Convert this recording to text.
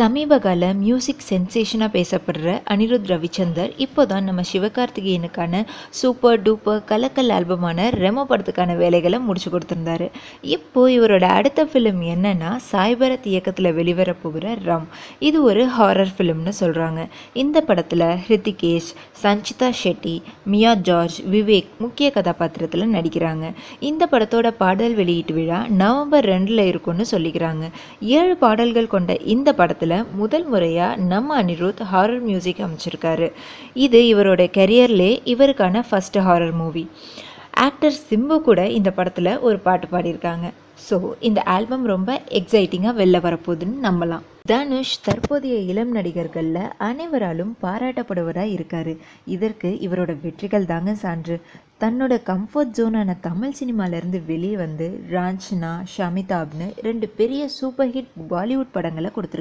சமீபகால music சென்சேஷனாக பேசப்படுற அனிருத் ரவிச்சந்தர் இப்போ தான் நம்ம சிவகார்த்திகேயனுக்கான சூப்பர் டூப்பர் கலக்கல் ஆல்பமான ரெமோ படத்துக்கான வேலைகளை முடிச்சு கொடுத்துருந்தாரு இப்போ இவரோட அடுத்த ஃபிலிம் என்னன்னா சாய்பரத் இயக்கத்தில் வெளிவர போகிற ரம் இது ஒரு ஹாரர் ஃபிலிம்னு சொல்கிறாங்க இந்த படத்தில் ஹிருத்திகேஷ் சஞ்சிதா ஷெட்டி மியா ஜார்ஜ் விவேக் முக்கிய கதாபாத்திரத்தில் நடிக்கிறாங்க இந்த படத்தோட பாடல் வெளியீட்டு விழா நவம்பர் ரெண்டில் இருக்கும்னு சொல்லிக்கிறாங்க ஏழு பாடல்கள் கொண்ட இந்த படத்தில் முதல் முறையாக நம்ம அனிருத் ஹாரர் மியூசிக் அமைச்சிருக்காரு இது இவரோட கெரியர்லே இவருக்கான first horror movie actor Simbu கூட இந்த படத்தில் ஒரு பாட்டு பாடியிருக்காங்க ஸோ இந்த ஆல்பம் ரொம்ப எக்ஸைட்டிங்காக வெளில வரப்போகுதுன்னு நம்பலாம் தனுஷ் தற்போதைய இளம் நடிகர்களில் அனைவராலும் பாராட்டப்படுவராக இருக்கார் இதற்கு இவரோட வெற்றிகள் தாங்க சான்று தன்னோட கம்ஃபர்ட் ஜோனான தமிழ் சினிமாலேருந்து வெளியே வந்து ராஞ்ச்னா ஷமிதாப்னு ரெண்டு பெரிய சூப்பர் ஹிட் பாலிவுட் படங்களை கொடுத்துருக்காரு